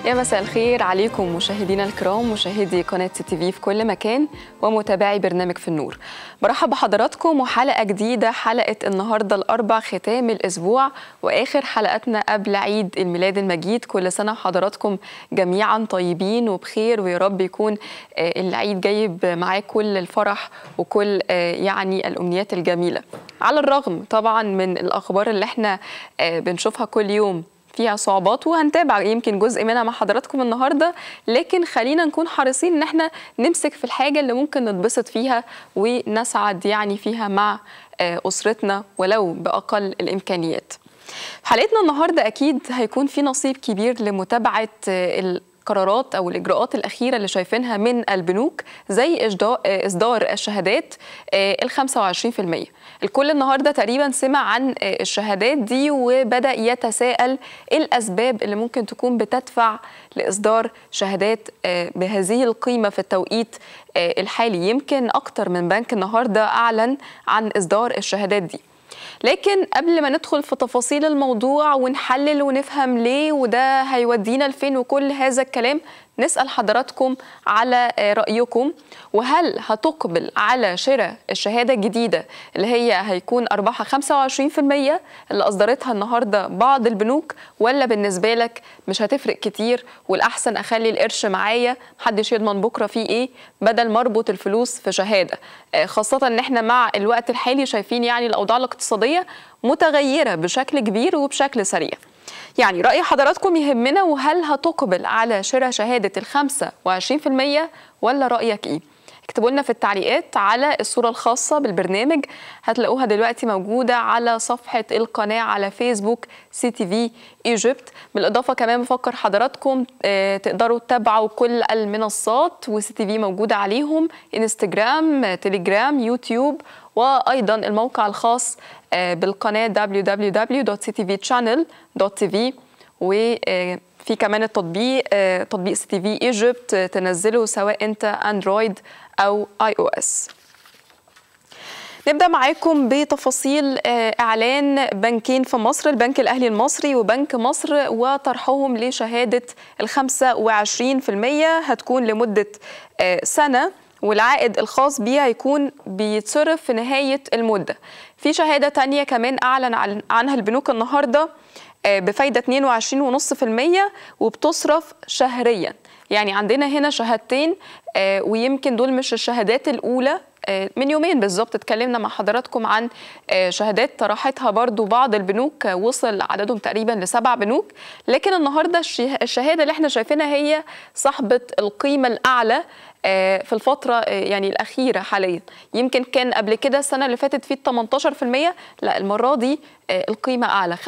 يا مساء الخير عليكم مشاهدينا الكرام مشاهدي قناة سي تي في في كل مكان ومتابعي برنامج في النور برحب بحضراتكم وحلقة جديدة حلقة النهاردة الأربع ختام الأسبوع وآخر حلقتنا قبل عيد الميلاد المجيد كل سنة وحضراتكم جميعا طيبين وبخير ويا رب يكون العيد جايب معاه كل الفرح وكل يعني الأمنيات الجميلة على الرغم طبعا من الأخبار اللي احنا بنشوفها كل يوم فيها صعوبات وهنتابع يمكن جزء منها مع حضراتكم النهارده لكن خلينا نكون حريصين ان احنا نمسك في الحاجه اللي ممكن نتبسط فيها ونسعد يعني فيها مع اسرتنا ولو باقل الامكانيات. حلقتنا النهارده اكيد هيكون في نصيب كبير لمتابعه القرارات او الاجراءات الاخيره اللي شايفينها من البنوك زي اصدار الشهادات ال 25% الكل النهارده تقريبا سمع عن الشهادات دي وبدا يتساءل ايه الاسباب اللي ممكن تكون بتدفع لاصدار شهادات بهذه القيمه في التوقيت الحالي يمكن اكتر من بنك النهارده اعلن عن اصدار الشهادات دي لكن قبل ما ندخل في تفاصيل الموضوع ونحلل ونفهم ليه وده هيودينا لفين وكل هذا الكلام نسأل حضراتكم على رأيكم وهل هتقبل على شراء الشهادة الجديدة اللي هي هيكون أرباحها 25% اللي أصدرتها النهاردة بعض البنوك ولا بالنسبة لك مش هتفرق كتير والأحسن أخلي القرش معايا محدش يضمن بكرة فيه إيه بدل ما أربط الفلوس في شهادة خاصة إن إحنا مع الوقت الحالي شايفين يعني الأوضاع الاقتصادية متغيرة بشكل كبير وبشكل سريع يعني رأي حضراتكم يهمنا وهل هتقبل على شراء شهادة الخمسة وعشرين في المية ولا رأيك إيه؟ اكتبوا لنا في التعليقات على الصورة الخاصة بالبرنامج هتلاقوها دلوقتي موجودة على صفحة القناة على فيسبوك سي تي في ايجيبت بالإضافة كمان بفكر حضراتكم اه تقدروا تتابعوا كل المنصات وسي تي في موجودة عليهم انستجرام تليجرام يوتيوب وأيضا الموقع الخاص اه بالقناة www.ctvchannel.tv وفي كمان التطبيق اه تطبيق سي تي في ايجيبت تنزله سواء انت اندرويد او اي او اس نبدا معاكم بتفاصيل اعلان بنكين في مصر البنك الاهلي المصري وبنك مصر وطرحهم لشهاده ال 25% هتكون لمده سنه والعائد الخاص بيها هيكون بيتصرف في نهايه المده في شهاده تانية كمان اعلن عنها البنوك النهارده بفايده 22.5% وبتصرف شهريا يعني عندنا هنا شهادتين ويمكن دول مش الشهادات الاولى من يومين بالظبط اتكلمنا مع حضراتكم عن شهادات طرحتها برضو بعض البنوك وصل عددهم تقريبا لسبع بنوك لكن النهارده الشهاده اللي احنا شايفينها هي صاحبه القيمه الاعلى في الفترة يعني الأخيرة حاليا يمكن كان قبل كده السنة اللي فاتت في 18% لا المرة دي القيمة أعلى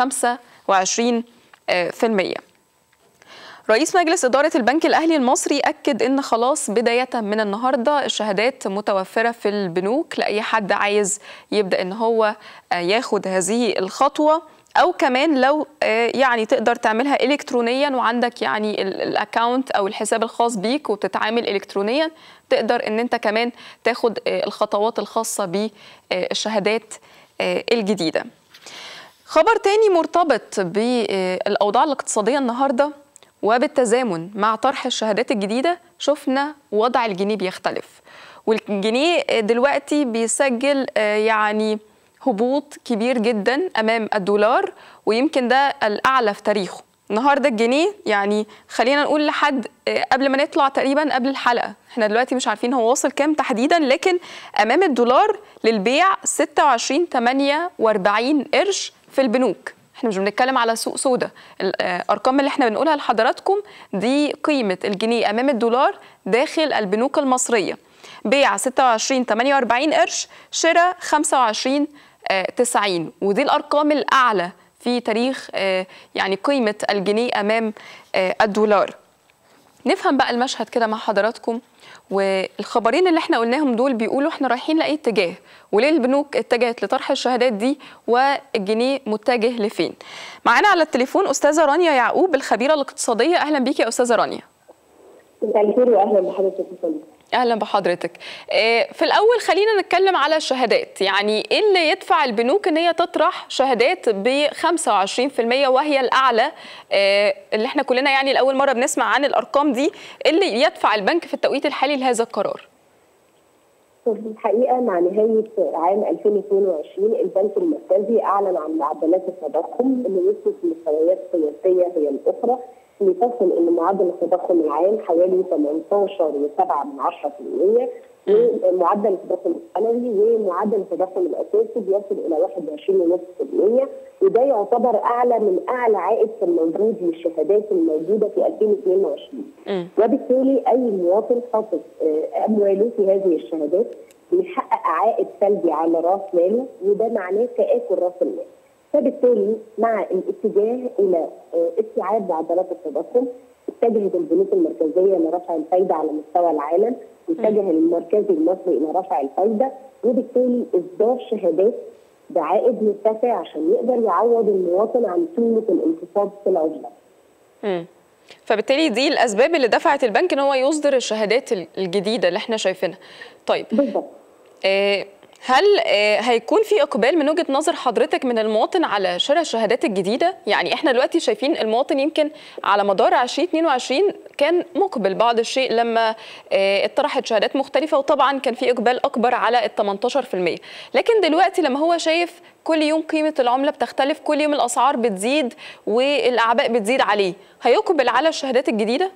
25% رئيس مجلس إدارة البنك الأهلي المصري أكد إن خلاص بداية من النهاردة الشهادات متوفرة في البنوك لأي حد عايز يبدأ إن هو ياخد هذه الخطوة او كمان لو يعني تقدر تعملها الكترونيا وعندك يعني الاكونت او الحساب الخاص بيك وبتتعامل الكترونيا تقدر ان انت كمان تاخد الخطوات الخاصه بالشهادات الجديده خبر تاني مرتبط بالاوضاع الاقتصاديه النهارده وبالتزامن مع طرح الشهادات الجديده شفنا وضع الجنيه بيختلف والجنيه دلوقتي بيسجل يعني هبوط كبير جدا امام الدولار ويمكن ده الاعلى في تاريخه النهارده الجنيه يعني خلينا نقول لحد قبل ما نطلع تقريبا قبل الحلقه احنا دلوقتي مش عارفين هو واصل كام تحديدا لكن امام الدولار للبيع 26 48 قرش في البنوك احنا مش بنتكلم على سوق سودا الارقام اللي احنا بنقولها لحضراتكم دي قيمه الجنيه امام الدولار داخل البنوك المصريه بيع 26 48 قرش شراء 25 90 ودي الارقام الاعلى في تاريخ يعني قيمه الجنيه امام الدولار نفهم بقى المشهد كده مع حضراتكم والخبرين اللي احنا قلناهم دول بيقولوا احنا رايحين لاي اتجاه وليه البنوك اتجهت لطرح الشهادات دي والجنيه متجه لفين معانا على التليفون استاذه رانيا يعقوب الخبيره الاقتصاديه اهلا بيكي يا استاذه رانيا مساء الخير واهلا بحضرتك اهلا بحضرتك في الاول خلينا نتكلم على الشهادات يعني ايه اللي يدفع البنوك ان هي تطرح شهادات ب 25% وهي الاعلى اللي احنا كلنا يعني لاول مره بنسمع عن الارقام دي إيه اللي يدفع البنك في التوقيت الحالي لهذا القرار في الحقيقه مع نهايه عام 2022 البنك المركزي اعلن عن معدلات التضخم اللي وصلت لمستويات قياسيه هي الاخرى لتصل ان معدل التضخم العام حوالي 18.7% ومعدل التضخم السنوي ومعدل التضخم الاساسي بيصل الى 21.5% وده يعتبر اعلى من اعلى عائد كان موجود للشهادات الموجوده في 2022 وبالتالي اي مواطن حاطط امواله في هذه الشهادات بيحقق عائد سلبي على راس ماله وده معناه تاكل راس المال فبالتالي مع الاتجاه الى استيعاب معدلات التضخم اتجهت البنوك المركزيه لرفع الفائده على مستوى العالم واتجه المركزي المصري الى رفع الفائده وبالتالي اصدار شهادات بعائد مرتفع عشان يقدر يعوض المواطن عن قيمه الانخفاض في العمله. امم فبالتالي دي الاسباب اللي دفعت البنك ان هو يصدر الشهادات الجديده اللي احنا شايفينها. طيب بالظبط. آه هل هيكون في اقبال من وجهه نظر حضرتك من المواطن على شراء الشهادات الجديده؟ يعني احنا دلوقتي شايفين المواطن يمكن على مدار 2022 كان مقبل بعض الشيء لما اتطرحت شهادات مختلفه وطبعا كان في اقبال اكبر على ال 18%، لكن دلوقتي لما هو شايف كل يوم قيمه العمله بتختلف، كل يوم الاسعار بتزيد والاعباء بتزيد عليه، هيقبل على الشهادات الجديده؟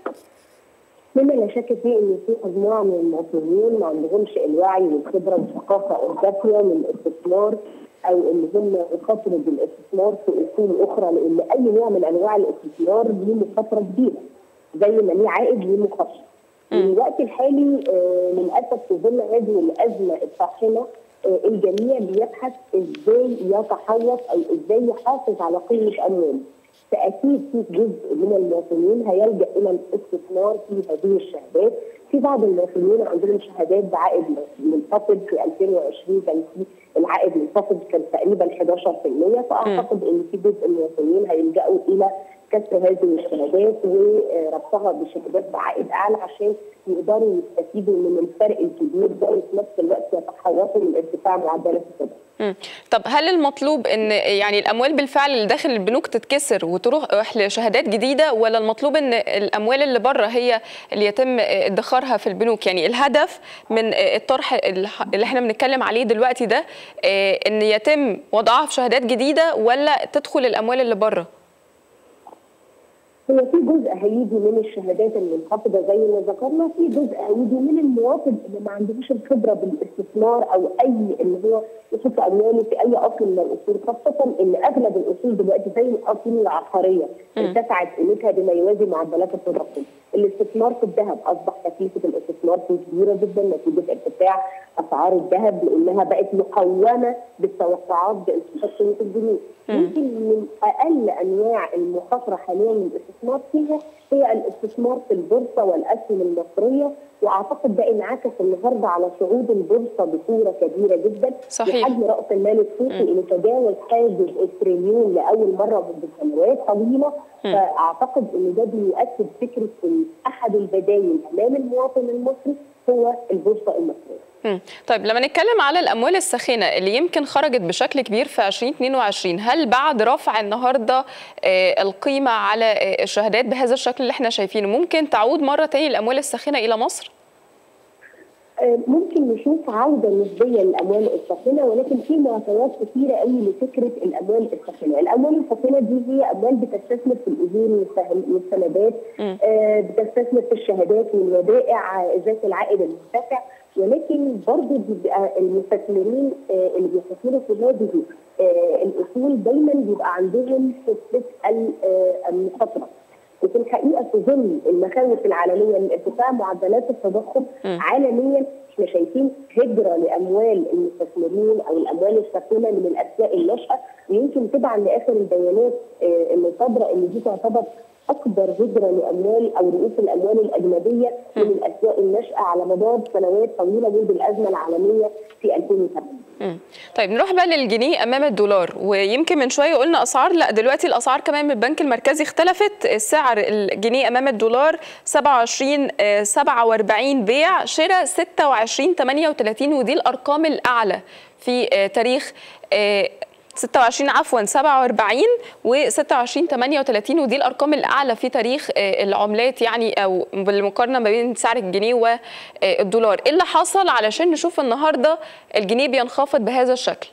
مما لا شك فيه ان في مجموعه من المواطنين ما عندهمش الوعي والخبره والثقافه الكافيه من الاستثمار او ان هم يخاطروا بالاستثمار في اصول اخرى لان اي نوع من انواع الاستثمار ليه مخاطره كبيره زي ما ليه عائد ليه مخاطره. في الوقت الحالي آه للاسف في ظل هذه الازمه الطاحنه آه الجميع بيبحث ازاي يتحوط او ازاي يحافظ على قيمه امواله. فاكيد في جزء من المواطنين هيلجا الى الاستثمار في هذه الشهادات، في بعض المواطنين عندهم شهادات بعائد منخفض في 2020 كان في العائد منخفض كان تقريبا 11% فاعتقد ان في جزء من المواطنين هيلجاوا الى كسر هذه الشهادات وربطها بشهادات بعائد اعلى عشان يقدروا يستفيدوا من الفرق الكبير ده وفي نفس الوقت يتحوطوا من ارتفاع معدلات التضخم. طب هل المطلوب ان يعني الاموال بالفعل اللي داخل البنوك تتكسر وتروح لشهادات جديده ولا المطلوب ان الاموال اللي بره هي اللي يتم ادخارها في البنوك يعني الهدف من الطرح اللي احنا بنتكلم عليه دلوقتي ده ان يتم وضعها في شهادات جديده ولا تدخل الاموال اللي بره؟ هو في جزء هيجي من الشهادات المنخفضه زي ما ذكرنا في جزء هيجي من المواطن اللي ما عندهوش الخبره بالاستثمار او اي اللي هو يحط امواله في اي اصل من الاصول خاصه ان اغلب الاصول دلوقتي زي الاصول العقاريه ارتفعت قيمتها بما يوازي معدلات التضخم. الاستثمار في الذهب اصبح تكلفه الاستثمار فيه كبيره جدا نتيجه ارتفاع اسعار الذهب لانها بقت مقومه بالتوقعات بانخفاض قيمه الجنيه. يمكن من اقل انواع المخاطره حاليا للاستثمار فيها هي الاستثمار في البورصه والاسهم المصريه واعتقد ده انعكس النهارده على صعود البورصه بصوره كبيره جدا صحيح بحجم راس المال السوقي اللي تجاوز حاجز التريليون لاول مره منذ سنوات طويله فاعتقد ان ده بيؤكد فكره ان احد البدائل امام المواطن المصري هو البورصه المصريه. طيب لما نتكلم على الاموال الساخنه اللي يمكن خرجت بشكل كبير في 2022 هل بعد رفع النهارده القيمه على الشهادات بهذا الشكل اللي احنا شايفينه ممكن تعود مره ثانيه الاموال الساخنه الى مصر؟ ممكن نشوف عوده نسبيه للاموال الساخنه ولكن في معطيات كثيره قوي لفكره الاموال الساخنه، الاموال الساخنه دي هي اموال بتستثمر في الاجور والسندات آه بتستثمر في الشهادات والودائع ذات العائد المرتفع ولكن برضه بيبقى المستثمرين آه اللي بيستثمروا في هذه آه الاصول دايما بيبقى عندهم حته المخاطره وفي الحقيقه في ظل المخاوف العالميه من ارتفاع معدلات التضخم عالميا احنا شايفين هجره لاموال المستثمرين او الاموال الساخنه من الاسواق الناشئه ويمكن تبعا لاخر البيانات اللي صادره ان دي تعتبر اكبر هجره لاموال او رؤوس الاموال الاجنبيه من الاسواق الناشئه على مدار سنوات طويله منذ الازمه العالميه في 2007 مم. طيب نروح بقى للجنيه امام الدولار ويمكن من شويه قلنا اسعار لا دلوقتي الاسعار كمان من البنك المركزي اختلفت سعر الجنيه امام الدولار 27 آه، 47 بيع شراء 26 38 ودي الارقام الاعلى في آه، تاريخ آه، 26 عفوا 47 و 26 38 ودي الارقام الاعلى في تاريخ آه، العملات يعني او بالمقارنه ما بين سعر الجنيه والدولار ايه اللي حصل علشان نشوف النهارده الجنيه بينخفض بهذا الشكل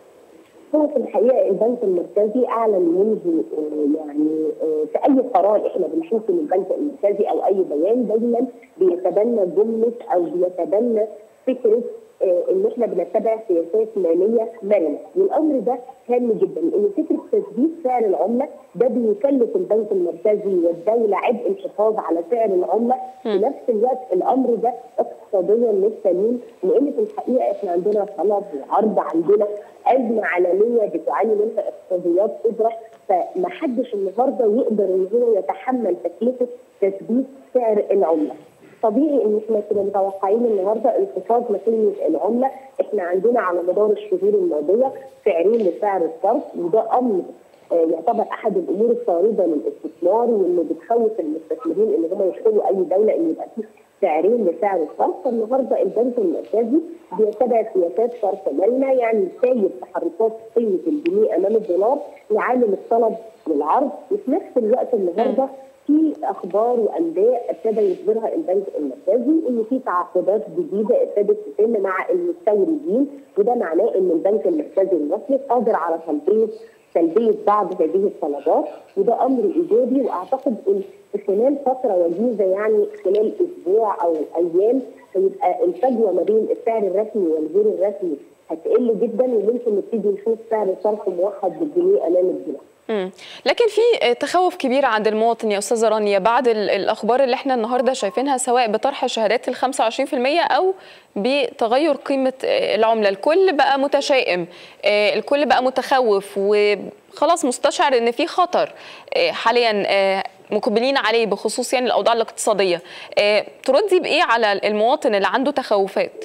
هو في الحقيقه البنك المركزي اعلن منذ آه، يعني آه، في اي قرار احنا بنشوف من البنك المركزي او اي بيان دايما بيتبنى جمله او بيتبنى فكره آه، ان احنا بنتبع سياسات ماليه مرنه والامر ده هام جدا ان فكره تثبيت سعر العمله ده بيكلف البنك المركزي والدوله عبء الحفاظ على سعر العمله في نفس الوقت الامر ده اقتصاديا مش سليم لان في الحقيقه احنا عندنا طلب وعرض عندنا ازمه عالميه بتعاني منها اقتصاديات كبرى فمحدش النهارده يقدر ان هو يتحمل تكلفه تثبيت سعر العمله. طبيعي ان احنا كنا متوقعين النهارده انخفاض مقيمه العمله، احنا عندنا على مدار الشهور الماضيه سعرين لسعر الصرف وده امر آه، يعتبر احد الامور الطارده للاستثمار واللي بتخوف المستثمرين ان هم يدخلوا اي دوله ان يبقى فيه سعرين لسعر الصرف، فالنهارده البنك المركزي بيتبع سياسات صرف مرنه يعني سايب تحركات قيمه الجنيه امام الدولار لعامل الطلب والعرض وفي نفس الوقت النهارده في اخبار وانباء ابتدى يصدرها البنك المركزي ان في تعاقدات جديده ابتدت تتم مع المستوردين وده معناه ان البنك المركزي المصري قادر على تلبيه تلبيه بعض هذه الطلبات وده امر ايجابي واعتقد ان في خلال فتره وجيزه يعني خلال اسبوع او ايام هيبقى الفجوه ما بين السعر الرسمي والغير الرسمي هتقل جدا وممكن نبتدي نشوف سعر صرف موحد بالجنيه امام الدولار. مم. لكن في تخوف كبير عند المواطن يا استاذه رانيا بعد ال- الاخبار اللي احنا النهارده شايفينها سواء بطرح شهادات ال 25% او بتغير قيمه العمله الكل بقى متشائم آه، الكل بقى متخوف وخلاص مستشعر ان في خطر آه، حاليا آه، مقبلين عليه بخصوص يعني الاوضاع الاقتصاديه آه، تردي بايه على المواطن اللي عنده تخوفات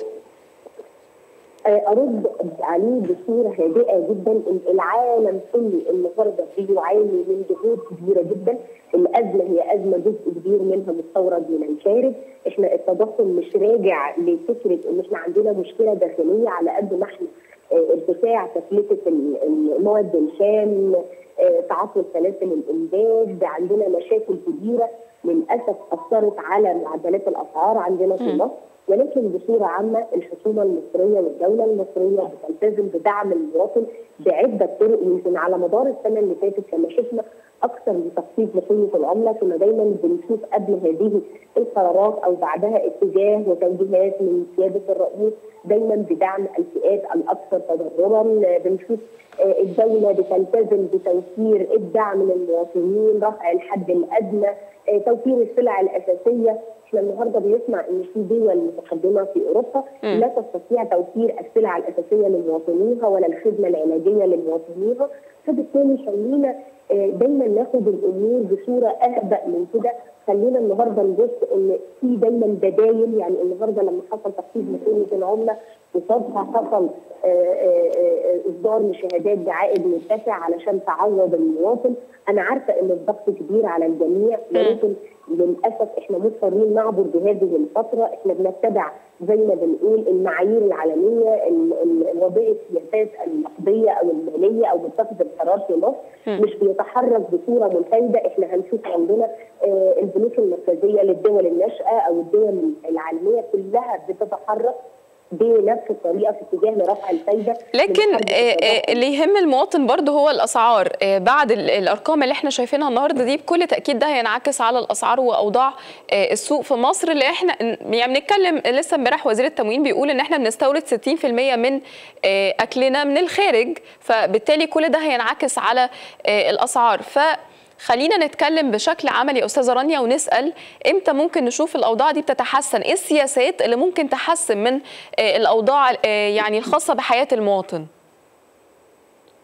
ارد عليه بصوره هادئه جدا ان العالم كله النهارده بيعاني من ضغوط كبيره جدا الازمه هي ازمه جزء كبير منها مستورد من الخارج احنا التضخم مش راجع لفكره ان احنا عندنا مشكله داخليه على قد ما احنا آه، ارتفاع تكلفه ال- المواد الخام آه، تعطل سلاسل الامداد عندنا مشاكل كبيره للاسف اثرت على معدلات الاسعار عندنا في مم. مصر ولكن بصوره عامه الحكومه المصريه والدوله المصريه بتلتزم بدعم المواطن بعده طرق يمكن على مدار السنه اللي فاتت لما شفنا اكثر من تخفيض لقيمه العمله كنا دايما بنشوف قبل هذه القرارات او بعدها اتجاه وتوجيهات من سياده الرئيس دايما بدعم الفئات الاكثر تضررا بنشوف آه، الدوله بتلتزم بتوفير الدعم للمواطنين رفع الحد الادنى آه، توفير السلع الاساسيه احنا النهارده بنسمع ان في دول متقدمه في اوروبا مم. لا تستطيع توفير السلع الاساسيه لمواطنيها ولا الخدمه العلاجيه لمواطنيها فبالتالي خلينا آه، دايما ناخد الامور بصوره اهدأ من كده خلينا النهارده نبص ان في دايما بدايل يعني النهارده لما حصل تخفيض لقيمه العمله قصادها حصل آه، آه، آه، اصدار لشهادات بعائد مرتفع علشان تعوض المواطن انا عارفه ان الضغط كبير على الجميع ولكن للاسف احنا مضطرين نعبر بهذه الفتره احنا بنتبع زي ما بنقول المعايير العالميه ال- ال- وضع السياسات النقديه او الماليه او متخذ القرار في مصر مم. مش بيتحرك بصوره منفرده احنا هنشوف عندنا آه، البنوك المركزيه للدول الناشئه او الدول العالميه كلها بتتحرك بنفس الطريقه في اتجاه لرفع الفايده لكن لمحاربة آه، آه، التضخم. اللي يهم المواطن برضه هو الاسعار آه، بعد ال- الارقام اللي احنا شايفينها النهارده دي بكل تاكيد ده هينعكس على الاسعار واوضاع آه، السوق في مصر اللي احنا يعني بنتكلم لسه امبارح وزير التموين بيقول ان احنا بنستورد 60% من آه، اكلنا من الخارج فبالتالي كل ده هينعكس على آه، الاسعار ف خلينا نتكلم بشكل عملي يا استاذه رانيا ونسال امتى ممكن نشوف الاوضاع دي بتتحسن ايه السياسات اللي ممكن تحسن من آه، الاوضاع آه، يعني الخاصه بحياه المواطن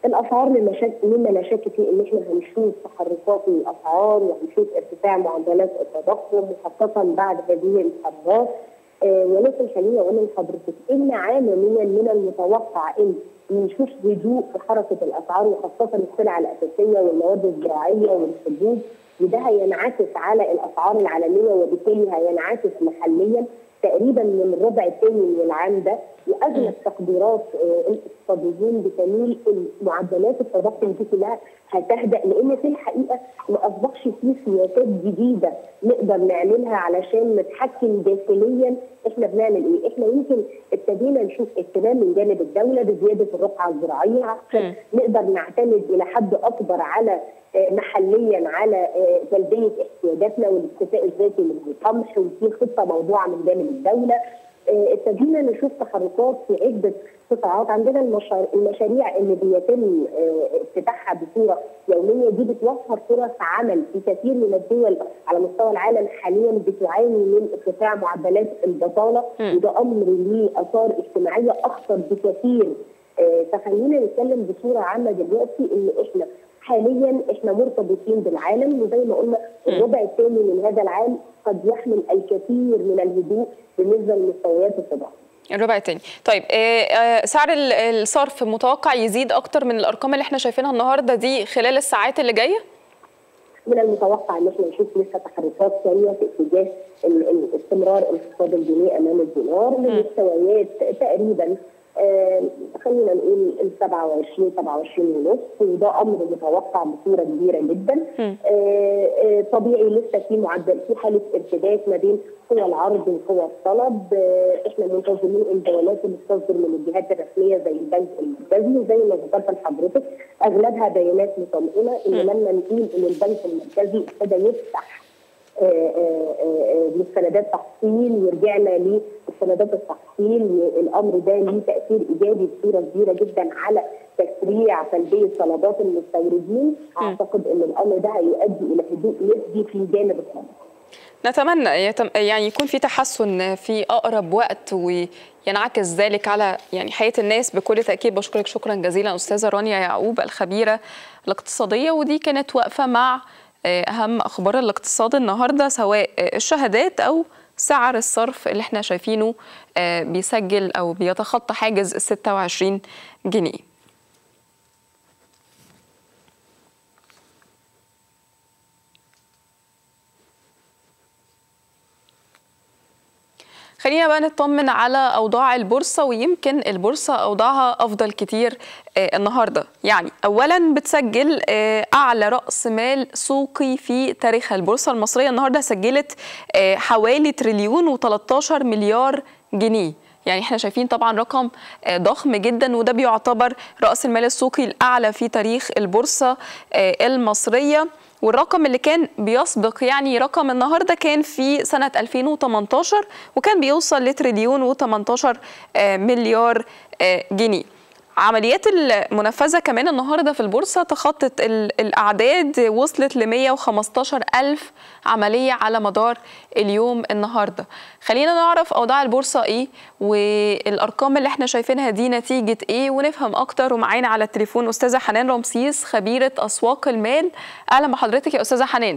الاسعار مما شك مما لا شك فيه ان احنا هنشوف تحركات الاسعار وهنشوف ارتفاع معدلات التضخم وخاصه بعد هذه الحربات آه ولكن خليني اقول لحضرتك ان عامه من المتوقع ان نشوف هدوء في حركه الاسعار وخاصه السلع الاساسيه والمواد الزراعيه والحبوب وده هينعكس على الاسعار العالميه وبالتالي هينعكس محليا تقريبا من الربع الثاني من العام ده واغلب تقديرات الاقتصاديين بتميل ان معدلات التضخم دي كلها هتهدأ لان في الحقيقه ما اصبحش في سياسات جديده نقدر نعملها علشان نتحكم داخليا احنا بنعمل ايه؟ احنا يمكن ابتدينا نشوف اهتمام من جانب الدوله بزياده الرقعه الزراعيه عشان نقدر نعتمد الى حد اكبر على محليا على تلبيه احتياجاتنا والاكتفاء الذاتي من القمح وفي خطه موضوعه من جانب الدوله ابتدينا نشوف تحركات في عده قطاعات عندنا المشاريع اللي بيتم افتتاحها بصوره يوميه دي بتوفر فرص عمل في كثير من الدول على مستوى العالم حاليا بتعاني من ارتفاع معدلات البطاله وده امر ليه اثار اجتماعيه اخطر بكثير فخلينا نتكلم بصوره عامه دلوقتي ان احنا حاليا احنا مرتبطين بالعالم وزي ما قلنا الربع الثاني من هذا العام قد يحمل الكثير من الهدوء بالنسبه لمستويات التضخم. الربع الثاني طيب سعر الصرف متوقع يزيد اكتر من الارقام اللي احنا شايفينها النهارده دي خلال الساعات اللي جايه؟ من المتوقع ان احنا نشوف لسه تحركات ثانيه في اتجاه استمرار انخفاض الجنيه امام الدولار لمستويات تقريبا آه خلينا نقول ال 27 27 ونص وده امر متوقع بصوره كبيره جدا آه آه طبيعي لسه في معدل في حاله ارتباك ما بين قوى العرض وقوى الطلب احنا منتظرين البيانات اللي بتصدر من الجهات الرسميه زي البنك المركزي وزي ما ذكرت لحضرتك اغلبها بيانات مطمئنه ان لما نقول ان البنك المركزي ابتدى يفتح مستندات تحصيل ورجعنا لمستندات التحصيل الامر ده ليه تاثير ايجابي بصوره كبيره جدا على تسريع تلبيه طلبات المستوردين اعتقد ان الامر ده هيؤدي الى هدوء نسبي في جانب الطلب نتمنى يعني يكون في تحسن في اقرب وقت وينعكس ذلك على يعني حياه الناس بكل تاكيد بشكرك شكرا جزيلا استاذه رانيا يعقوب الخبيره الاقتصاديه ودي كانت واقفه مع اهم اخبار الاقتصاد النهارده سواء الشهادات او سعر الصرف اللي احنا شايفينه بيسجل او بيتخطى حاجز ال 26 جنيه خلينا بقى نطمن على اوضاع البورصه ويمكن البورصه اوضاعها افضل كتير آه النهارده يعني اولا بتسجل آه اعلى راس مال سوقي في تاريخها البورصه المصريه النهارده سجلت آه حوالي تريليون و13 مليار جنيه يعني احنا شايفين طبعا رقم ضخم جدا وده بيعتبر راس المال السوقي الاعلى في تاريخ البورصه المصريه والرقم اللي كان بيسبق يعني رقم النهارده كان في سنه 2018 وكان بيوصل لتريليون و18 مليار جنيه. عمليات المنفذة كمان النهاردة في البورصة تخطت الأعداد وصلت ل 115 ألف عملية على مدار اليوم النهاردة خلينا نعرف أوضاع البورصة إيه والأرقام اللي احنا شايفينها دي نتيجة إيه ونفهم أكتر ومعانا على التليفون أستاذة حنان رمسيس خبيرة أسواق المال أهلا بحضرتك يا أستاذة حنان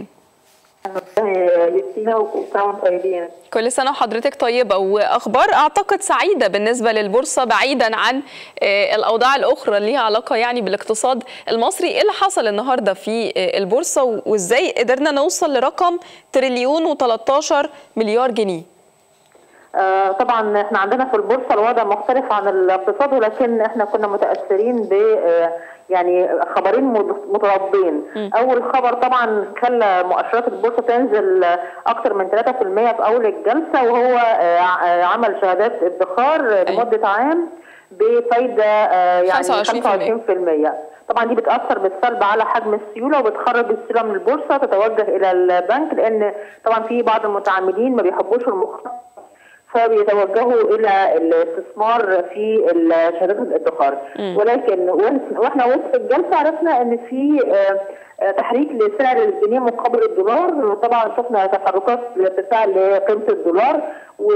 كل سنه وحضرتك طيبه واخبار اعتقد سعيده بالنسبه للبورصه بعيدا عن الاوضاع الاخرى اللي ليها علاقه يعني بالاقتصاد المصري ايه اللي حصل النهارده في البورصه وازاي قدرنا نوصل لرقم تريليون و13 مليار جنيه آه طبعا احنا عندنا في البورصه الوضع مختلف عن الاقتصاد ولكن احنا كنا متاثرين ب يعني خبرين متضادين اول خبر طبعا خلى مؤشرات البورصه تنزل اكثر من 3% في اول الجلسه وهو عمل شهادات ادخار لمده عام بفايده يعني 25% طبعا دي بتاثر بالسلب على حجم السيوله وبتخرج السيوله من البورصه تتوجه الى البنك لان طبعا في بعض المتعاملين ما بيحبوش المخاطره فبيتوجهوا الى الاستثمار في شهادات الادخار ولكن واحنا وسط الجلسه عرفنا ان في تحريك لسعر الجنيه مقابل الدولار طبعا شفنا تحركات لارتفاع لقيمه الدولار و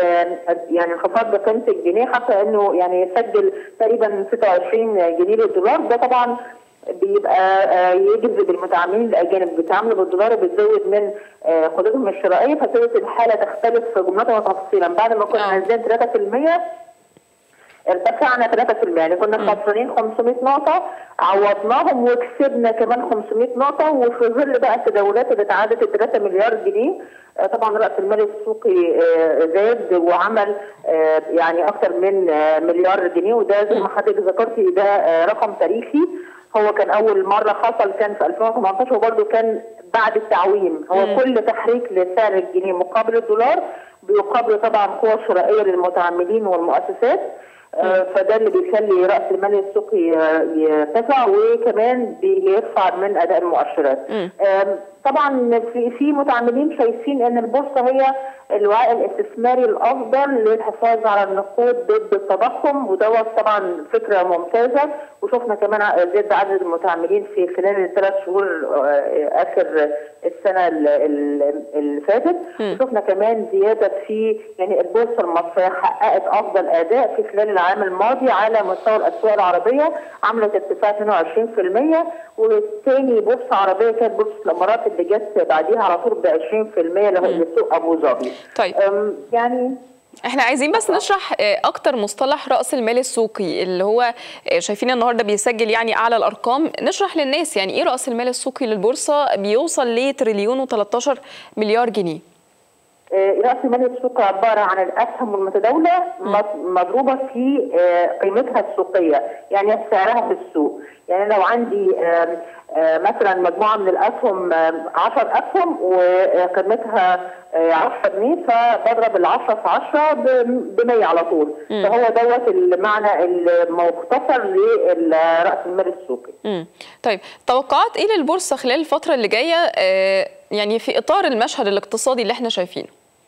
يعني انخفاض بقيمه الجنيه حتى انه يعني سجل تقريبا 26 جنيه للدولار ده طبعا بيبقى يجذب المتعاملين الاجانب بيتعاملوا بالدولار بتزود من قدرتهم الشرائيه فتبقى الحاله تختلف جملة وتفصيلا بعد ما كنا نازلين 3% ارتفعنا 3% يعني كنا خسرانين 500 نقطة عوضناهم وكسبنا كمان 500 نقطة وفي ظل بقى التداولات اللي تعادت 3 مليار جنيه طبعا رأس المال السوقي زاد وعمل يعني أكثر من مليار جنيه وده زي ما حضرتك ذكرتي ده رقم تاريخي هو كان أول مرة حصل كان في 2018 وبرده كان بعد التعويم هو م. كل تحريك لسعر الجنيه مقابل الدولار بيقابل طبعا قوة شرائية للمتعاملين والمؤسسات فده اللي بيخلي راس المال السوقي يرتفع وكمان بيرفع من اداء المؤشرات. طبعا في في متعاملين شايفين ان البورصه هي الوعاء الاستثماري الافضل للحفاظ على النقود ضد التضخم ودوت طبعا فكره ممتازه وشفنا كمان زياده عدد المتعاملين في خلال الثلاث شهور اخر السنه اللي فاتت وشفنا كمان زياده في يعني البورصه المصريه حققت افضل اداء في خلال العام الماضي على مستوى الاسواق العربيه عملت ارتفاع 22% والثاني بورصه عربيه كانت بورصه الامارات اللي جت بعديها على طول ب 20% اللي سوق ابو ظبي. طيب يعني احنا عايزين بس نشرح اكتر مصطلح راس المال السوقي اللي هو شايفين النهارده بيسجل يعني اعلى الارقام نشرح للناس يعني ايه راس المال السوقي للبورصه بيوصل لتريليون و13 مليار جنيه راس المال السوقي عباره عن الاسهم المتداوله مضروبه في قيمتها السوقيه يعني سعرها في السوق يعني لو عندي مثلا مجموعه من الاسهم 10 اسهم وقيمتها 10 جنيه فبضرب ال 10 في 10 ب 100 على طول م. فهو دوت المعنى المختصر لراس المال السوقي. م. طيب توقعات ايه للبورصه خلال الفتره اللي جايه يعني في اطار المشهد الاقتصادي اللي احنا شايفينه؟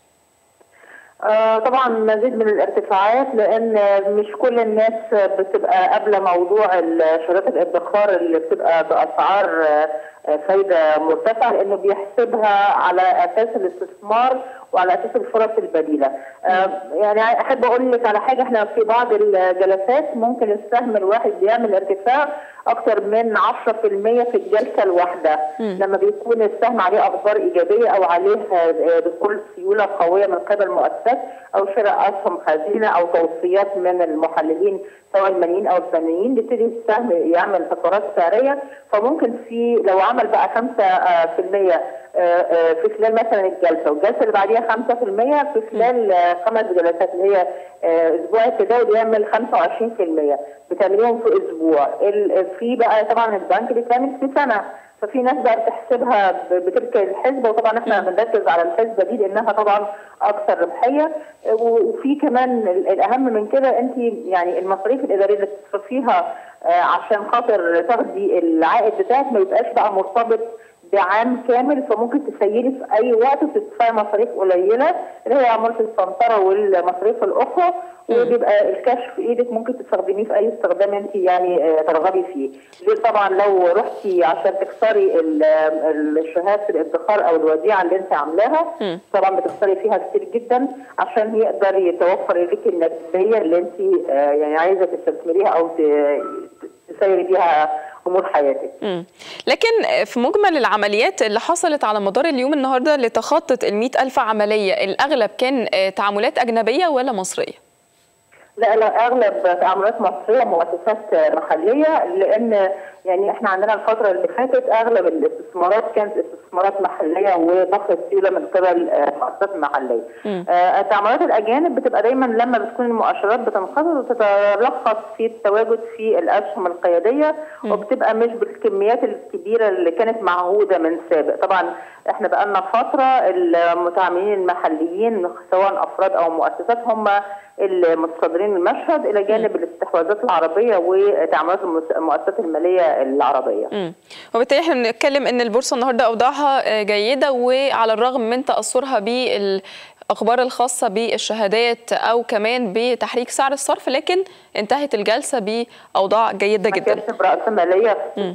آه طبعا مزيد من الارتفاعات لان مش كل الناس بتبقى قابله موضوع شهادات الادخار اللي بتبقى باسعار فايده مرتفعه لانه بيحسبها على اساس الاستثمار وعلى اساس الفرص البديله. آه يعني احب اقول لك على حاجه احنا في بعض الجلسات ممكن السهم الواحد بيعمل ارتفاع اكثر من 10% في الجلسه الواحده لما بيكون السهم عليه اخبار ايجابيه او عليه دخول سيوله قويه من قبل مؤسسات او شراء اسهم خزينه او توصيات من المحللين سواء الماليين او الفنيين بيبتدي السهم يعمل تقارات سعريه فممكن في لو عمل بقى 5% في خلال مثلا الجلسه والجلسه اللي بعديها 5% في خلال خمس جلسات اللي هي اسبوع التداول يعمل 25% بتعمليهم في اسبوع في بقى طبعا البنك بيتعمل في سنه ففي ناس بقى بتحسبها بتلك الحسبه وطبعا احنا بنركز على الحسبه دي لانها طبعا اكثر ربحيه وفي كمان الاهم من كده انت يعني المصاريف الاداريه اللي بتصرفيها عشان خاطر تاخدي العائد بتاعك ما يبقاش بقى مرتبط بعام كامل فممكن تسيلي في اي وقت وتدفعي مصاريف قليله اللي هي عموله السنتره والمصاريف الاخرى وبيبقى الكاش في ايدك ممكن تستخدميه في اي استخدام انت يعني ترغبي فيه غير طبعا لو رحتي عشان تكسري الشهاده الادخار او الوديعه اللي انت عاملاها طبعا بتخسري فيها كتير جدا عشان يقدر يتوفر لك النقديه اللي انت يعني عايزه تستثمريها او تسيري بيها امور حياتك. مم. لكن في مجمل العمليات اللي حصلت على مدار اليوم النهارده اللي تخطت ال ألف عمليه الاغلب كان تعاملات اجنبيه ولا مصريه؟ لا لا اغلب تعاملات مصريه مؤسسات محليه لان يعني احنا عندنا الفتره اللي فاتت اغلب الاستثمارات كانت استثمارات محليه وضخ السيوله من قبل مؤسسات محليه. آه التعاملات الاجانب بتبقى دايما لما بتكون المؤشرات بتنخفض وتتلخص في التواجد في الاسهم القياديه م. وبتبقى مش بالكميات الكبيره اللي كانت معهوده من سابق، طبعا احنا بقى لنا فتره المتعاملين المحليين سواء افراد او مؤسسات هم المتصدرين المشهد الى جانب الاستحواذات العربيه وتعاملات المؤسسات الماليه العربيه. امم وبالتالي احنا بنتكلم ان البورصه النهارده اوضاعها جيده وعلى الرغم من تاثرها بال الاخبار الخاصه بالشهادات او كمان بتحريك سعر الصرف لكن انتهت الجلسه باوضاع جيده ما جدا كانش برأسمالية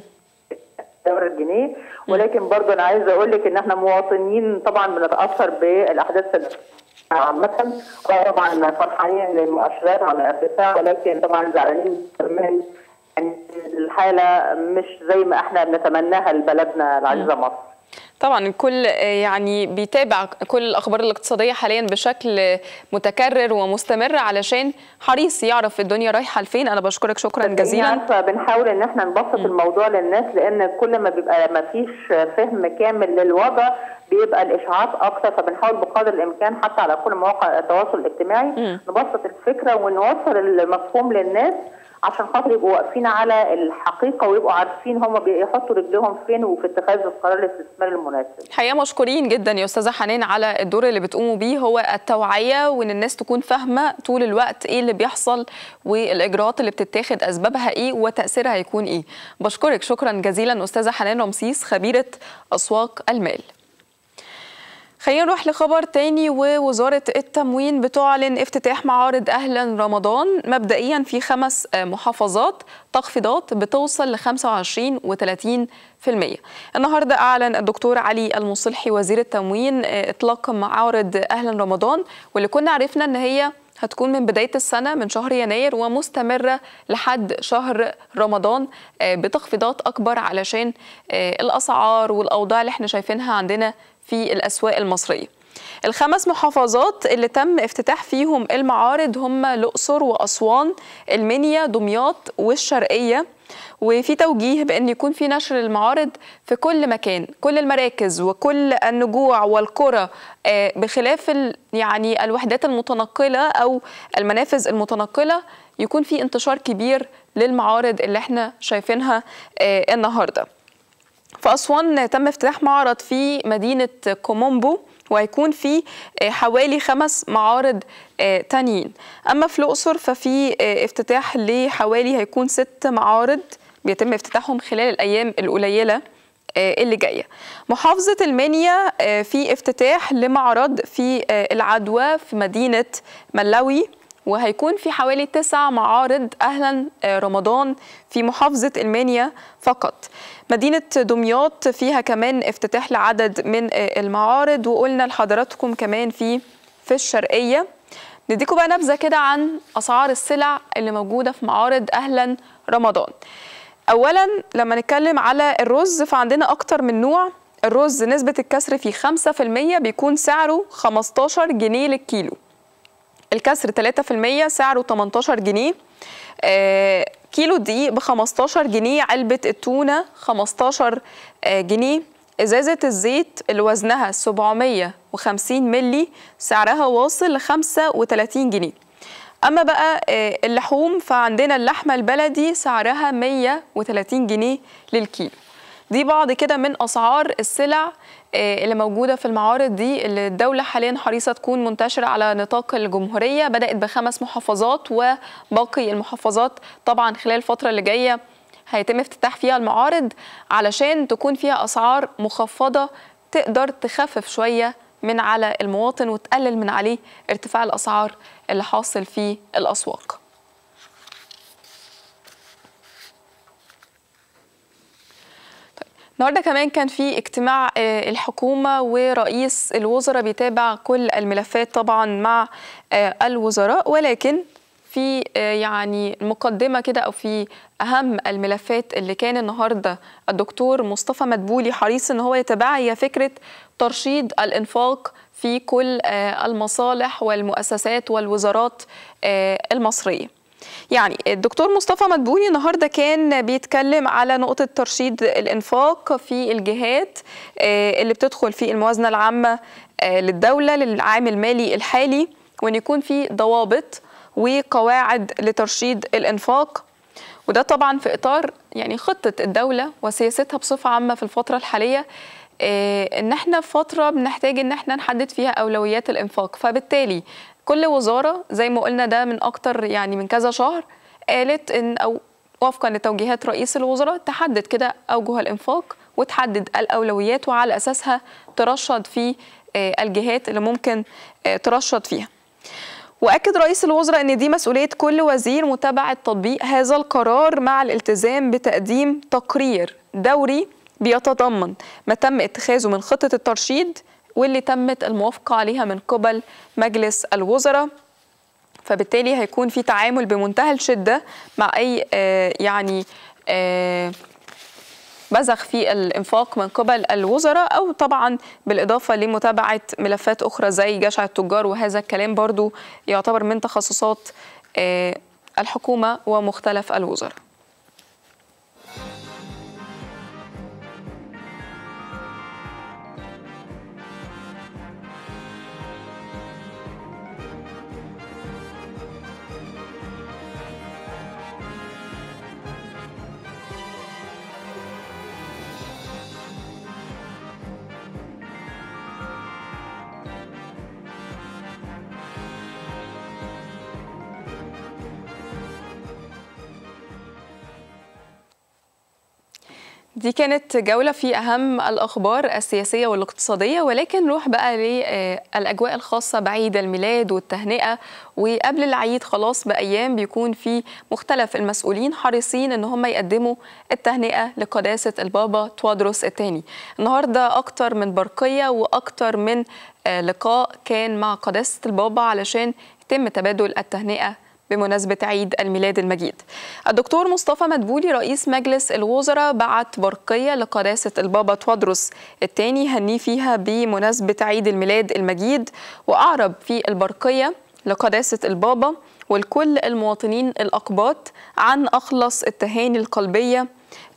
دولار الجنيه ولكن برضه انا عايزه اقول لك ان احنا مواطنين طبعا بنتاثر بالاحداث عامة طبعا فرحانين للمؤشرات على ارتفاع ولكن طبعا زعلانين كمان يعني الحالة مش زي ما احنا بنتمناها لبلدنا العزيزة مصر طبعا الكل يعني بيتابع كل الاخبار الاقتصاديه حاليا بشكل متكرر ومستمر علشان حريص يعرف الدنيا رايحه لفين انا بشكرك شكرا جزيلا بنحاول ان احنا نبسط الموضوع للناس لان كل ما بيبقى ما فيش فهم كامل للوضع بيبقى الاشاعات اكتر فبنحاول بقدر الامكان حتى على كل مواقع التواصل الاجتماعي م. نبسط الفكره ونوصل المفهوم للناس عشان خاطر يبقوا واقفين على الحقيقه ويبقوا عارفين هم بيحطوا رجلهم فين وفي اتخاذ القرار الاستثماري المناسب. الحقيقه مشكورين جدا يا استاذه حنان على الدور اللي بتقوموا بيه هو التوعيه وان الناس تكون فاهمه طول الوقت ايه اللي بيحصل والاجراءات اللي بتتاخد اسبابها ايه وتاثيرها هيكون ايه. بشكرك شكرا جزيلا استاذه حنان رمسيس خبيره اسواق المال. خلينا نروح لخبر تاني ووزارة التموين بتعلن افتتاح معارض أهلا رمضان مبدئيا في خمس محافظات تخفيضات بتوصل ل 25 و 30%. النهارده أعلن الدكتور علي المصلحي وزير التموين إطلاق معارض أهلا رمضان واللي كنا عرفنا إن هي هتكون من بداية السنة من شهر يناير ومستمرة لحد شهر رمضان بتخفيضات أكبر علشان الأسعار والأوضاع اللي احنا شايفينها عندنا في الأسواق المصرية الخمس محافظات اللي تم افتتاح فيهم المعارض هم الأقصر وأسوان المنيا دمياط والشرقية وفي توجيه بأن يكون في نشر المعارض في كل مكان كل المراكز وكل النجوع والقرى بخلاف يعني الوحدات المتنقلة أو المنافذ المتنقلة يكون في انتشار كبير للمعارض اللي احنا شايفينها النهارده في أسوان تم افتتاح معرض في مدينة كومومبو وهيكون في حوالي خمس معارض تانيين أما في الأقصر ففي افتتاح لحوالي هيكون ست معارض بيتم افتتاحهم خلال الأيام القليلة اللي جايه. محافظه المنيا في افتتاح لمعرض في العدوى في مدينه ملاوي وهيكون في حوالي تسع معارض أهلا رمضان في محافظة المنيا فقط مدينة دمياط فيها كمان افتتاح لعدد من المعارض وقلنا لحضراتكم كمان في في الشرقية نديكم بقى نبذة كده عن أسعار السلع اللي موجودة في معارض أهلا رمضان أولا لما نتكلم على الرز فعندنا أكتر من نوع الرز نسبة الكسر فيه 5% بيكون سعره 15 جنيه للكيلو الكسر 3% سعره 18 جنيه آه كيلو الدقيق ب 15 جنيه علبة التونة 15 آه جنيه إزازة الزيت اللي وزنها 750 ملي سعرها واصل ل 35 جنيه أما بقى آه اللحوم فعندنا اللحمة البلدي سعرها 130 جنيه للكيلو دي بعض كده من أسعار السلع اللي موجودة في المعارض دي اللي الدولة حاليا حريصة تكون منتشرة على نطاق الجمهورية بدأت بخمس محافظات وباقي المحافظات طبعا خلال الفترة اللي جاية هيتم افتتاح فيها المعارض علشان تكون فيها أسعار مخفضة تقدر تخفف شوية من على المواطن وتقلل من عليه ارتفاع الأسعار اللي حاصل في الأسواق النهارده كمان كان في اجتماع الحكومه ورئيس الوزراء بيتابع كل الملفات طبعا مع الوزراء ولكن في يعني مقدمه كده او في اهم الملفات اللي كان النهارده الدكتور مصطفى مدبولي حريص ان هو يتابعها هي فكره ترشيد الانفاق في كل المصالح والمؤسسات والوزارات المصريه. يعني الدكتور مصطفى مدبولي النهارده كان بيتكلم على نقطه ترشيد الانفاق في الجهات اللي بتدخل في الموازنه العامه للدوله للعام المالي الحالي وان يكون في ضوابط وقواعد لترشيد الانفاق وده طبعا في اطار يعني خطه الدوله وسياستها بصفه عامه في الفتره الحاليه ان احنا في فتره بنحتاج ان احنا نحدد فيها اولويات الانفاق فبالتالي كل وزاره زي ما قلنا ده من اكتر يعني من كذا شهر قالت ان او وفقا لتوجيهات رئيس الوزراء تحدد كده اوجه الانفاق وتحدد الاولويات وعلى اساسها ترشد في الجهات اللي ممكن ترشد فيها واكد رئيس الوزراء ان دي مسؤوليه كل وزير متابعه تطبيق هذا القرار مع الالتزام بتقديم تقرير دوري بيتضمن ما تم اتخاذه من خطه الترشيد واللي تمت الموافقه عليها من قبل مجلس الوزراء فبالتالي هيكون في تعامل بمنتهى الشده مع اي آه يعني آه بزخ في الانفاق من قبل الوزراء او طبعا بالاضافه لمتابعه ملفات اخرى زي جشع التجار وهذا الكلام برضو يعتبر من تخصصات آه الحكومه ومختلف الوزراء دي كانت جولة في أهم الأخبار السياسية والاقتصادية ولكن نروح بقى للأجواء الخاصة بعيد الميلاد والتهنئة وقبل العيد خلاص بأيام بيكون في مختلف المسؤولين حريصين إن هم يقدموا التهنئة لقداسة البابا توادروس الثاني النهاردة أكتر من برقية وأكتر من لقاء كان مع قداسة البابا علشان يتم تبادل التهنئة بمناسبة عيد الميلاد المجيد الدكتور مصطفى مدبولي رئيس مجلس الوزراء بعت برقية لقداسة البابا توادروس الثاني هنيه فيها بمناسبة عيد الميلاد المجيد وأعرب في البرقية لقداسة البابا ولكل المواطنين الأقباط عن أخلص التهاني القلبية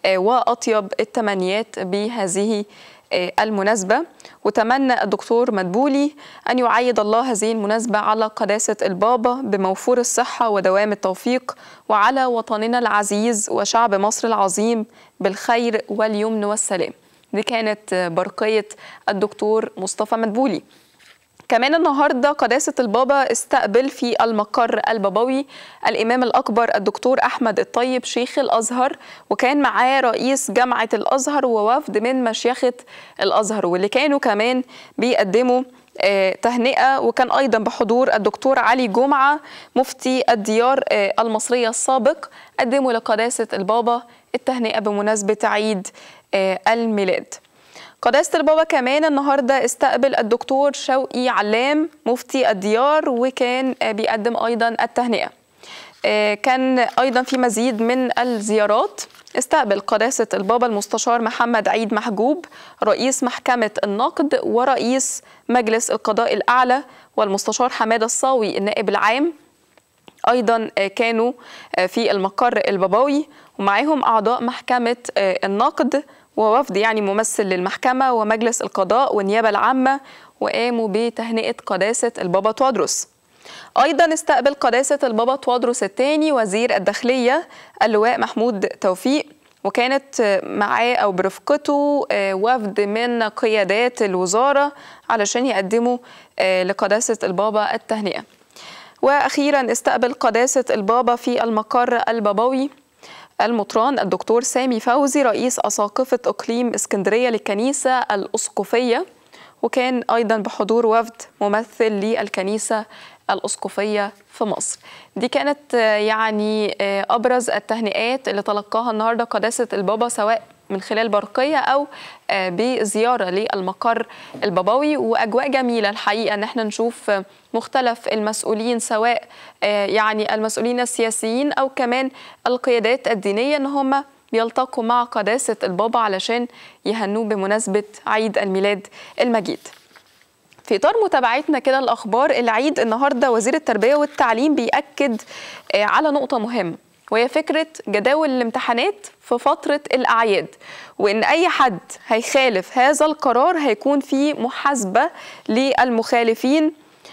وأطيب التمنيات بهذه المناسبة وتمنى الدكتور مدبولي أن يعيد الله هذه المناسبة على قداسة البابا بموفور الصحة ودوام التوفيق وعلى وطننا العزيز وشعب مصر العظيم بالخير واليمن والسلام دي كانت برقية الدكتور مصطفى مدبولي كمان النهارده قداسه البابا استقبل في المقر البابوي الامام الاكبر الدكتور احمد الطيب شيخ الازهر وكان معاه رئيس جامعه الازهر ووفد من مشيخه الازهر واللي كانوا كمان بيقدموا تهنئه وكان ايضا بحضور الدكتور علي جمعه مفتي الديار المصريه السابق قدموا لقداسه البابا التهنئه بمناسبه عيد الميلاد. قداسة البابا كمان النهارده استقبل الدكتور شوقي علام مفتي الديار وكان بيقدم ايضا التهنئة. كان ايضا في مزيد من الزيارات استقبل قداسة البابا المستشار محمد عيد محجوب رئيس محكمة النقد ورئيس مجلس القضاء الأعلى والمستشار حمادة الصاوي النائب العام أيضا كانوا في المقر البابوي ومعاهم أعضاء محكمة النقد ووفد يعني ممثل للمحكمة ومجلس القضاء والنيابة العامة وقاموا بتهنئة قداسة البابا توادروس أيضا استقبل قداسة البابا توادروس الثاني وزير الداخلية اللواء محمود توفيق وكانت معاه أو برفقته وفد من قيادات الوزارة علشان يقدموا لقداسة البابا التهنئة وأخيرا استقبل قداسة البابا في المقر البابوي المطران الدكتور سامي فوزي رئيس أساقفة إقليم اسكندرية للكنيسة الأسقفية وكان أيضا بحضور وفد ممثل للكنيسة الأسقفية في مصر دي كانت يعني أبرز التهنئات اللي تلقاها النهاردة قداسة البابا سواء من خلال برقية أو بزيارة للمقر البابوي وأجواء جميلة الحقيقة أن احنا نشوف مختلف المسؤولين سواء يعني المسؤولين السياسيين أو كمان القيادات الدينية أن هم بيلتقوا مع قداسة البابا علشان يهنوه بمناسبة عيد الميلاد المجيد في اطار متابعتنا كده الاخبار العيد النهارده وزير التربيه والتعليم بياكد على نقطه مهمه وهي فكره جداول الامتحانات في فتره الاعياد وان اي حد هيخالف هذا القرار هيكون في محاسبه للمخالفين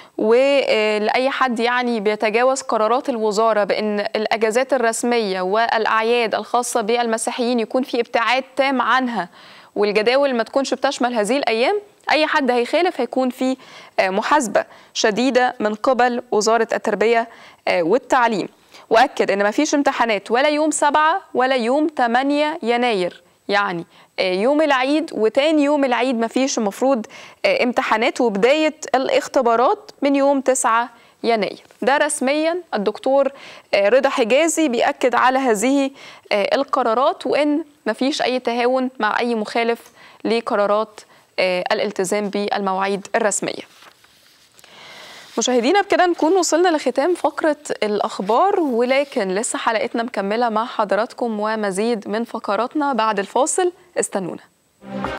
ولاي حد يعني بيتجاوز قرارات الوزاره بان الاجازات الرسميه والاعياد الخاصه بالمسيحيين يكون في ابتعاد تام عنها والجداول ما تكونش بتشمل هذه الايام اي حد هيخالف هيكون في محاسبه شديده من قبل وزاره التربيه والتعليم واكد ان ما فيش امتحانات ولا يوم 7 ولا يوم 8 يناير يعني يوم العيد وتاني يوم العيد مفيش المفروض امتحانات وبداية الاختبارات من يوم 9 يناير ده رسميا الدكتور رضا حجازي بيأكد على هذه القرارات وإن مفيش أي تهاون مع أي مخالف لقرارات الالتزام بالمواعيد الرسميه مشاهدينا بكده نكون وصلنا لختام فقرة الأخبار ولكن لسه حلقتنا مكملة مع حضراتكم ومزيد من فقراتنا بعد الفاصل استنونا